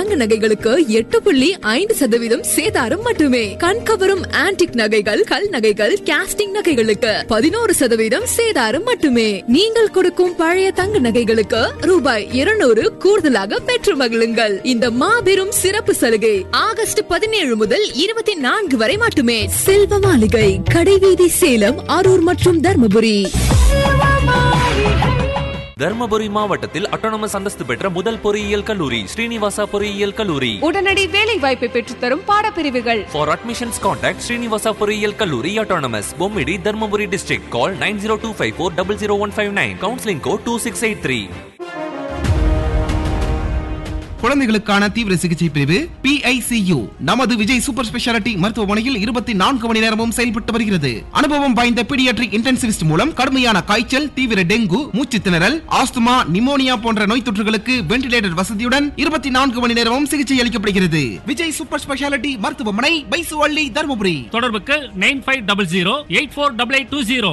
தங்க நகைகளுக்கு எட்டு புள்ளி ஐந்து சதவீதம் சேதாரம் மட்டுமே கண்கவரும் ஆன்டிக் நகைகள் கல் நகைகள் கேஸ்டிங் நகைகளுக்கு பதினோரு சதவீதம் சேதாரம் மட்டுமே நீங்கள் கொடுக்கும் பழைய தங்க நகைகளுக்கு ரூபாய் இருநூறு கூடுதலாக பெற்று மகிழுங்கள் இந்த மாபெரும் சிறப்பு சலுகை ஆகஸ்ட் பதினேழு முதல் இருபத்தி நான்கு வரை மட்டுமே செல்வ மாளிகை கடைவீதி சேலம் அரூர் மற்றும் தர்மபுரி தர்மபுரி மாவட்டத்தில் அட்டானமஸ் அந்தஸ்து பெற்ற முதல் பொறியியல் கல்லூரி ஸ்ரீனிவாசா பொறியியல் கல்லூரி உடனடி வேலை வாய்ப்பை பெற்றுத்தரும் பாடப்பிரிவுகள் ஃபார் அட்மிஷன்ஸ் கான்டாக்ட் ஸ்ரீனிவாசா பொறியியல் கல்லூரி autonomous Bommidi Dharmapuri district call nine zero two five four double zero one five nine counselling code two six eight three குழந்தைகளுக்கான தீவிர சிகிச்சை பிரிவு PICU நமது விஜய் சூப்பர் ஸ்பெஷாலிட்டி மருத்துவமனையில் இருபத்தி நான்கு மணி நேரமும் செயல்பட்டு வருகிறது அனுபவம் வாய்ந்த பீடியாட்ரிக் இன்டென்சிவிஸ்ட் மூலம் கடுமையான காய்ச்சல் தீவிர டெங்கு மூச்சு திணறல் ஆஸ்துமா நிமோனியா போன்ற நோய் தொற்றுகளுக்கு வென்டிலேட்டர் வசதியுடன் இருபத்தி நான்கு மணி நேரமும் சிகிச்சை அளிக்கப்படுகிறது விஜய் சூப்பர் ஸ்பெஷாலிட்டி மருத்துவமனை பைசுவள்ளி தருமபுரி தொடர்புக்கு nine five double zero eight four double eight two zero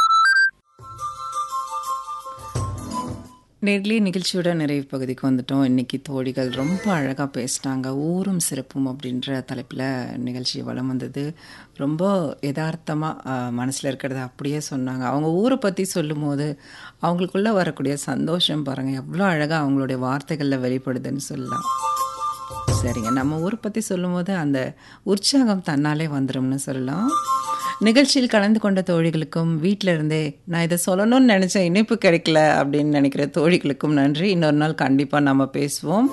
நேர்லயே நிகழ்ச்சியோட நிறைவு பகுதிக்கு வந்துட்டோம் இன்னைக்கு தோழிகள் ரொம்ப அழகாக பேசிட்டாங்க ஊரும் சிறப்பும் அப்படின்ற தலைப்பில் நிகழ்ச்சி வளம் வந்தது ரொம்ப யதார்த்தமாக மனசில் இருக்கிறத அப்படியே சொன்னாங்க அவங்க ஊரை பற்றி சொல்லும்போது அவங்களுக்குள்ளே வரக்கூடிய சந்தோஷம் பாருங்கள் எவ்வளோ அழகாக அவங்களுடைய வார்த்தைகளில் வெளிப்படுதுன்னு சொல்லலாம் சரிங்க நம்ம ஊரை பற்றி சொல்லும்போது அந்த உற்சாகம் தன்னாலே வந்துடும்னு சொல்லலாம் நிகழ்ச்சியில் கலந்து கொண்ட தோழிகளுக்கும் வீட்டில் இருந்தே நான் இதை சொல்லணும்னு நினச்சேன் இணைப்பு கிடைக்கல அப்படின்னு நினைக்கிற தோழிகளுக்கும் நன்றி இன்னொரு நாள் கண்டிப்பாக நம்ம பேசுவோம்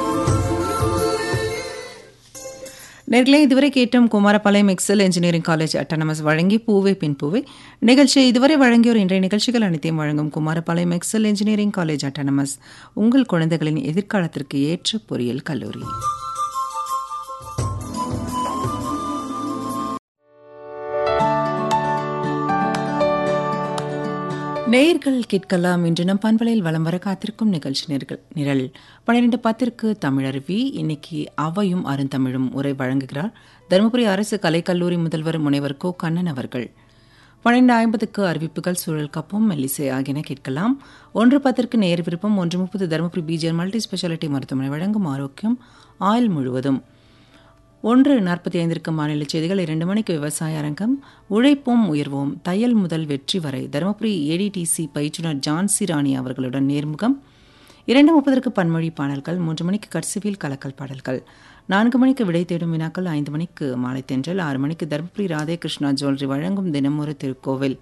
நேர்களே இதுவரை கேட்டோம் Kumarapalayam Excel engineering college autonomous வழங்கி பூவே பின் பூவே நிகழ்ச்சியை இதுவரை வழங்கியோர் இன்றைய நிகழ்ச்சிகள் அனைத்தையும் வழங்கும் Kumarapalayam Excel engineering college autonomous உங்கள் குழந்தைகளின் எதிர்காலத்திற்கு ஏற்ற பொறியியல் கல்லூரி நேயர்கள் கேட்கலாம் இன்று நம் பண்பலையில் வலம் வர காத்திருக்கும் நிகழ்ச்சி நேர்கள் நிரல் பன்னிரெண்டு பத்திற்கு தமிழருவி இன்னைக்கு அவையும் அருந்தமிழும் உரை வழங்குகிறார் தருமபுரி அரசு கலைக்கல்லூரி முதல்வர் முனைவர் கோ கண்ணன் அவர்கள் பன்னிரண்டு ஐம்பதுக்கு அறிவிப்புகள் சூழல் கப்பம் மெல்லிசை ஆகியன கேட்கலாம் ஒன்று பத்திற்கு நேர் விருப்பம் ஒன்று முப்பது தருமபுரி பிஜிஆர் மல்டி ஸ்பெஷாலிட்டி மருத்துவமனை வழங்கும் ஆரோக்கியம் ஆயுள் முழுவதும் ஒன்று நாற்பத்தி ஐந்திற்கு மாநில செய்திகள் இரண்டு மணிக்கு விவசாய அரங்கம் உழைப்போம் உயர்வோம் தையல் முதல் வெற்றி வரை தருமபுரி ஏடிடிசி பயிற்றுனர் ஜான்சி ராணி அவர்களுடன் நேர்முகம் இரண்டு முப்பதற்கு பன்மொழி பாடல்கள் மூன்று மணிக்கு கட்சிவில் கலக்கல் பாடல்கள் நான்கு மணிக்கு விடை தேடும் வினாக்கள் ஐந்து மணிக்கு மாலை தென்றல் ஆறு மணிக்கு தருமபுரி ராதே கிருஷ்ணா ஜுவல்லரி வழங்கும் தினமொரு திருக்கோவில்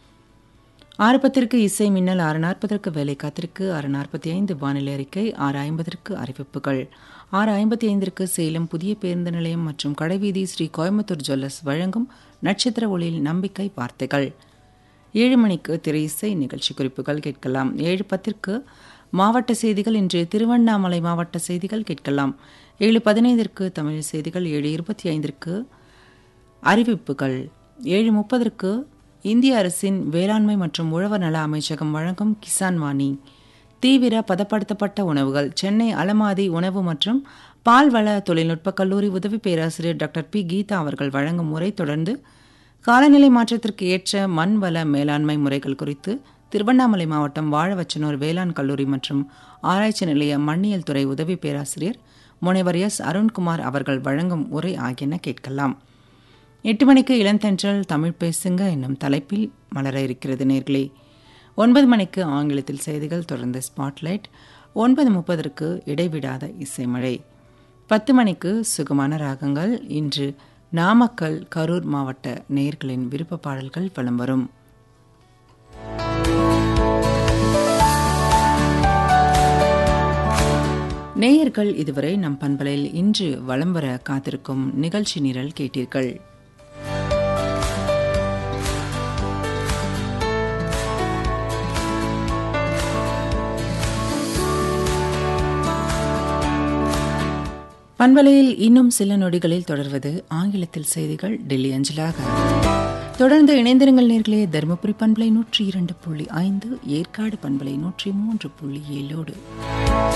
ஆறு பத்திற்கு இசை மின்னல் ஆறு நாற்பதற்கு வேலை காத்திருக்கு ஆறு நாற்பத்தி ஐந்து வானிலை அறிக்கை ஆறு ஐம்பதற்கு அறிவிப்புகள் ஆறு ஐம்பத்தி ஐந்திற்கு சேலம் புதிய பேருந்து நிலையம் மற்றும் கடைவீதி ஸ்ரீ கோயம்புத்தூர் ஜுவல்லர்ஸ் வழங்கும் நட்சத்திர ஒளியில் நம்பிக்கை வார்த்தைகள் ஏழு மணிக்கு திரை இசை நிகழ்ச்சி குறிப்புகள் கேட்கலாம் ஏழு பத்திற்கு மாவட்ட செய்திகள் இன்று திருவண்ணாமலை மாவட்ட செய்திகள் கேட்கலாம் ஏழு பதினைந்திற்கு தமிழ் செய்திகள் ஏழு இருபத்தி ஐந்திற்கு அறிவிப்புகள் ஏழு முப்பதற்கு இந்திய அரசின் வேளாண்மை மற்றும் உழவர் நல அமைச்சகம் வழங்கும் கிசான் வாணி தீவிர பதப்படுத்தப்பட்ட உணவுகள் சென்னை அலமாதி உணவு மற்றும் பால்வள தொழில்நுட்ப கல்லூரி உதவி பேராசிரியர் டாக்டர் பி கீதா அவர்கள் வழங்கும் முறை தொடர்ந்து காலநிலை மாற்றத்திற்கு ஏற்ற மண் வள மேலாண்மை முறைகள் குறித்து திருவண்ணாமலை மாவட்டம் வாழவச்சனூர் வேளாண் கல்லூரி மற்றும் ஆராய்ச்சி நிலைய மண்ணியல் துறை உதவி பேராசிரியர் முனைவர் எஸ் அருண்குமார் அவர்கள் வழங்கும் உரை ஆகியன கேட்கலாம் எட்டு மணிக்கு இளந்தென்றல் தமிழ் பேசுங்க என்னும் தலைப்பில் மலர இருக்கிறது நேர்களே ஒன்பது மணிக்கு ஆங்கிலத்தில் செய்திகள் தொடர்ந்து ஸ்பாட்லைட் ஒன்பது முப்பதற்கு இடைவிடாத இசைமழை பத்து மணிக்கு சுகமான ராகங்கள் இன்று நாமக்கல் கரூர் மாவட்ட நேயர்களின் விருப்ப பாடல்கள் வலம் வரும் நேயர்கள் இதுவரை நம் பண்பலையில் இன்று வலம் வர காத்திருக்கும் நிகழ்ச்சி நிரல் கேட்டீர்கள் பண்பலையில் இன்னும் சில நொடிகளில் தொடர்வது ஆங்கிலத்தில் செய்திகள் டெல்லி அஞ்சலாக தொடர்ந்து இணைந்திருங்கள் நேர்களே தருமபுரி பண்பலை நூற்றி இரண்டு புள்ளி ஐந்து ஏற்காடு பண்பலை நூற்றி மூன்று புள்ளி ஏழோடு